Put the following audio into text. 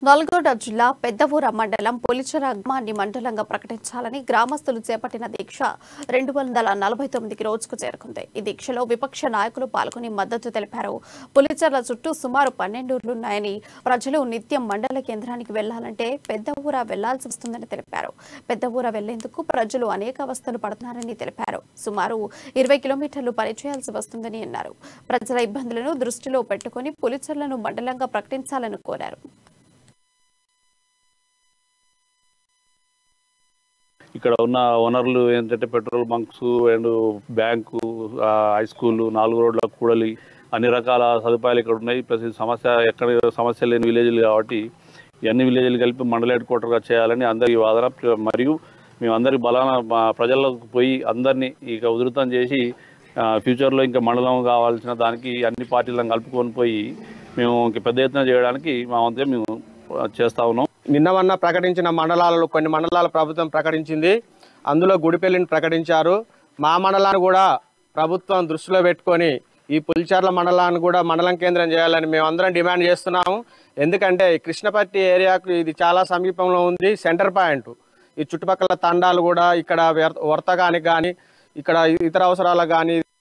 నల్గొండ జిల్లా పెద్దవూర మండలం పులిచెర గ్రామాన్ని మండలంగా ప్రకటించాలని గ్రామస్తులు చేపట్టిన దీక్ష రెండు వందల నలభై తొమ్మిదికి రోజుకు చేరుకుంది ఈ దీక్షలో విపక్ష నాయకులు పాల్గొని మద్దతు తెలిపారు పులిచెర్ల చుట్టూ సుమారు పన్నెండు ఊర్లున్నాయని ప్రజలు నిత్యం మండల కేంద్రానికి వెళ్లాలంటే పెద్ద ఊర వెళ్లాల్సి వస్తుందని తెలిపారు పెద్ద ఊర వెళ్లేందుకు ప్రజలు అనేక అవస్థలు పడుతున్నారని తెలిపారు సుమారు ఇరవై కిలోమీటర్లు పనిచేయాల్సి వస్తుందని అన్నారు ప్రజల ఇబ్బందులను దృష్టిలో పెట్టుకుని పులిచెర్లను మండలంగా ప్రకటించాలని కోరారు ఇక్కడ ఉన్న వనరులు ఏంటంటే పెట్రోల్ బంక్స్ అండ్ బ్యాంకు ఆ, హై స్కూల్ నాలుగు రోడ్ల కూడలి అన్ని రకాల సదుపాయాలు ఇక్కడ ఉన్నాయి ప్లస్ ఈ సమస్య ఎక్కడ సమస్య లేని విలేజ్లు కాబట్టి ఈ అన్ని విలేజ్లు కలిపి మండల హెడ్ క్వార్టర్గా చేయాలని అందరి వాదన ప్ల- మరియు మేమందరి బలాన మా ప్రజల్లోకి పోయి అందరినీ ఇక ఉధృతం చేసి ఆ, ఫ్యూచర్లో ఇంకా మండలం కావాల్సిన దానికి అన్ని పార్టీలను కలుపుకొని పోయి మేము ఇంక పెద్ద ఎత్తున చేయడానికి మా వంతుగా మేము ఆ, చేస్తా ఉన్నాం నిన్న మొన్న ప్రకటించిన మండలాలలో కొన్ని మండలాల ప్రభుత్వం ప్రకటించింది అందులో గుడిపెల్లిని ప్రకటించారు మా మండలాన్ని కూడా ప్రభుత్వం దృష్టిలో పెట్టుకొని ఈ పులిచర్ల మండలాన్ని కూడా మండలం కేంద్రం చేయాలని మేము అందరం డిమాండ్ చేస్తున్నాము ఎందుకంటే ఈ కృష్ణపట్టి ఏరియాకు ఇది చాలా సమీపంలో ఉంది సెంటర్ పాయింట్ ఈ చుట్టుపక్కల తండాలు కూడా ఇక్కడ వ్యర్- వర్తకానికి కానీ ఇక్కడ ఇతర అవసరాలకు కానీ